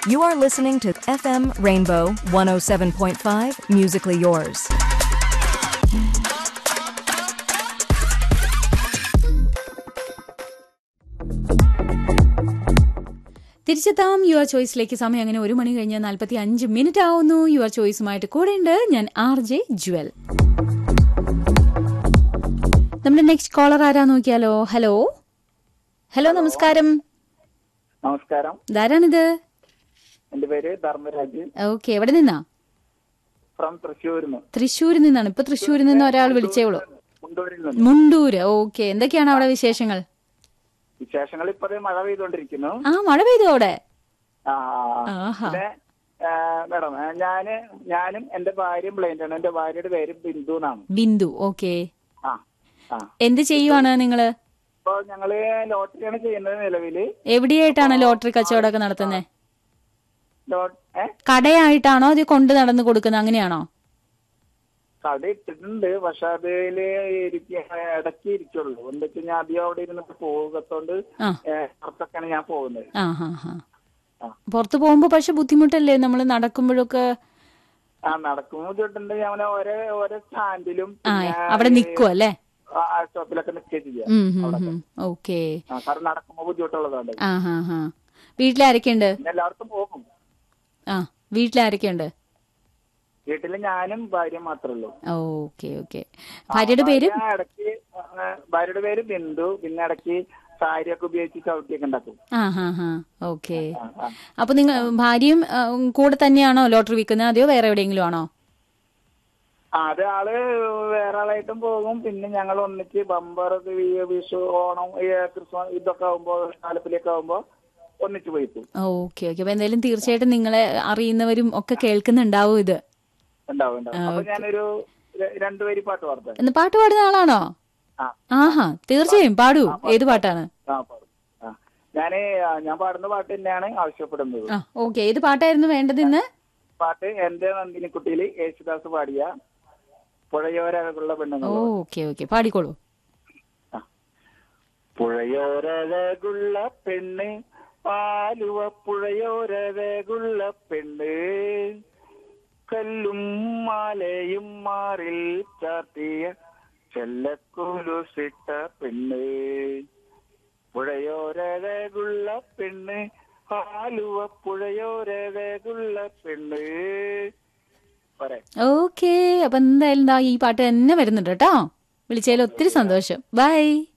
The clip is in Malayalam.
You are listening to FM Rainbow 107.5 Musically Yours. തിരിച്ചെത്താം യുവർ ചോയ്സിലേക്ക് സമയം അങ്ങനെ ഒരു മണി കഴിഞ്ഞ് നാൽപ്പത്തി അഞ്ച് മിനിറ്റ് ആവുന്നു യുവർ ചോയ്സുമായിട്ട് കൂടെയുണ്ട് ഞാൻ ആർ ജെ ജ്വൽ നമ്മുടെ നെക്സ്റ്റ് കോളർ ആരാ നോക്കിയാലോ ഹലോ ഹലോ നമസ്കാരം നമസ്കാരം ഇതാരാണിത് എന്റെ പേര് ധർമ്മരാജ് ഓക്കെ എവിടെ നിന്നാ ഫ്രം തൃശ്ശൂരിന്ന് തൃശ്ശൂരിൽ നിന്നാണ് ഇപ്പൊ തൃശ്ശൂരിൽ നിന്ന് ഒരാൾ വിളിച്ചേയുള്ളൂ മുണ്ടൂരിൽ നിന്ന് മുണ്ടൂര് ഓക്കെ എന്തൊക്കെയാണ് അവിടെ വിശേഷങ്ങൾ വിശേഷങ്ങൾ ഇപ്പതേ മഴ പെയ്തോണ്ടിരിക്കുന്നു ആ മഴ പെയ്തു അവിടെ ആ, ആഹാ. പിന്നെ ആ, മാഡം ആ, ഞാന് ഞാനും എന്റെ ഭാര്യയും ബ്ലൈൻഡ് ആണ് എന്റെ ഭാര്യയുടെ പേര് ബിന്ദു എന്നാണ് ബിന്ദു ഓക്കെ ആ ആ എന്ത് ചെയ്യുവാണ് നിങ്ങള് ഇപ്പൊ ഞങ്ങള് ലോട്ടറിയാണ് ചെയ്യുന്നത് നിലവില് എവിടെയായിട്ടാണ് ലോട്ടറി കച്ചവടമൊക്കെ നടത്തുന്നത് ലോ- ഏ കടയായിട്ടാണോ അത് കൊണ്ട് നടന്ന് കൊടുക്കുന്നത് അങ്ങനെയാണോ കട ഇട്ടിട്ടുണ്ട് പക്ഷെ അതില് ഇരിക്ക ഇടയ്ക്ക് ഇരിക്കുള്ളൂ എന്താ വെച്ച് കഴിഞ്ഞാൽ അധികം അവിടെ ഇരുന്നിട്ട് പോകത്തോണ്ട് ആ. ഏ, പുറത്തൊക്കെയാണ് ഞാൻ പോകുന്നത് ആ ഹാ ഹാ ആ. പുറത്ത് പോകുമ്പോ പക്ഷെ ബുദ്ധിമുട്ടല്ലേ നമ്മൾ നടക്കുമ്പോഴൊക്കെ ആ നടക്കുമ്പോ ബുദ്ധിമുട്ടുണ്ട് ഞാൻ ഓരോ ഓരോ സ്റ്റാൻഡിലും ആ പിന്നെ അവിടെ നിൽക്കും അല്ലേ ആ ആ സ്റ്റോപ്പിലൊക്കെ നിൽക്കുക ചെയ്യാം ഓക്കെ ആ, കാരണം നടക്കുമ്പോ ബുദ്ധിമുട്ടുള്ളതുകൊണ്ട് ആ ഹാ ഹാ വീട്ടിലാരൊക്കെയുണ്ട് പിന്നെ എല്ലാവർക്കും പോകും ആ വീട്ടിലാരൊക്കെയുണ്ട് വീട്ടില് ഞാനും ഭാര്യയും മാത്രമേ ഉള്ളൂ ഓക്കെ ഓക്കെ ഭാര്യയുടെ പേര് ഭാര്യ ഇടയ്ക്ക് ആ, ഭാര്യയുടെ പേര് ബിന്ദു പിന്നെ ഇടയ്ക്ക് സാരിയൊക്കെ ഉപയോഗിച്ച് ചവിട്ടിയൊക്കെ ഉണ്ടാക്കും ആ ഹാ ഹാ ഓക്കെ ആ, ആ. അപ്പൊ നിങ്ങൾ ഭാര്യയും ആ, കൂടെ തന്നെയാണോ ലോട്ടറി വിൽക്കുന്നത് അതെയോ വേറെ എവിടെയെങ്കിലും ആണോ ആ, അത് ആള് വേറെ ആളായിട്ടും പോകും പിന്നെ ഞങ്ങൾ ഒന്നിച്ച് ബമ്പർ വി- വിഷു ഓണം ഈ ക്രിസ്മസ് ഇതൊക്കെ ആവുമ്പോ ആലപ്പുലിയൊക്കെ ആവുമ്പോ ഒന്നിച്ച് പോയി പോകും ഓക്കെ ഓക്കെ അപ്പൊ എന്തായാലും തീർച്ചയായിട്ടും നിങ്ങളെ അറിയുന്നവരും ഒക്കെ കേൾക്കുന്നുണ്ടാവും ഇത് ഉണ്ടാവും ഉണ്ടാവും അപ്പൊ ഞാനൊരു ര- രണ്ടു വരി പാട്ട് പാടത്തെ എന്ന് പാട്ട് പാടുന്ന ആളാണോ ആ ആഹാ തീർച്ചയായും പാടൂ ഏത് പാട്ടാണ് ആ പാടും ആ ഞാന് ആ, ഞാൻ പാടുന്ന പാട്ട് തന്നെയാണ് ആവശ്യപ്പെടുന്നത് ആ ഓക്കെ ഏത് പാട്ടായിരുന്നു വേണ്ടത് ഇന്ന് പാട്ട് എന്റെ നന്ദിനിക്കുട്ടിയിൽ യേശുദാസ് പാടിയ പുഴയോരകുള്ള പെണ്ണുങ്ങൾ ഓക്കെ ഓക്കെ പാടിക്കോളൂ പുഴയോരകുള്ള പെണ്ണ് ആലുവ പുഴയോരകുള്ള പെണ്ണ് കല്ലും മാലയും മാറിൽ ചാത്തിയ ചെല്ലക്കുലുസിട്ട പെണ്ണ് പുഴയോരകുള്ള പെണ്ണ് ആലുവ പുഴയോരകുള്ള പെണ്ണ് പോരെ ഓക്കെ അപ്പൊ എന്തായാലും ദാ ഈ പാട്ട് തന്നെ വരുന്നുണ്ട് കേട്ടോ വിളിച്ചതിൽ ഒത്തിരി സന്തോഷം ബൈ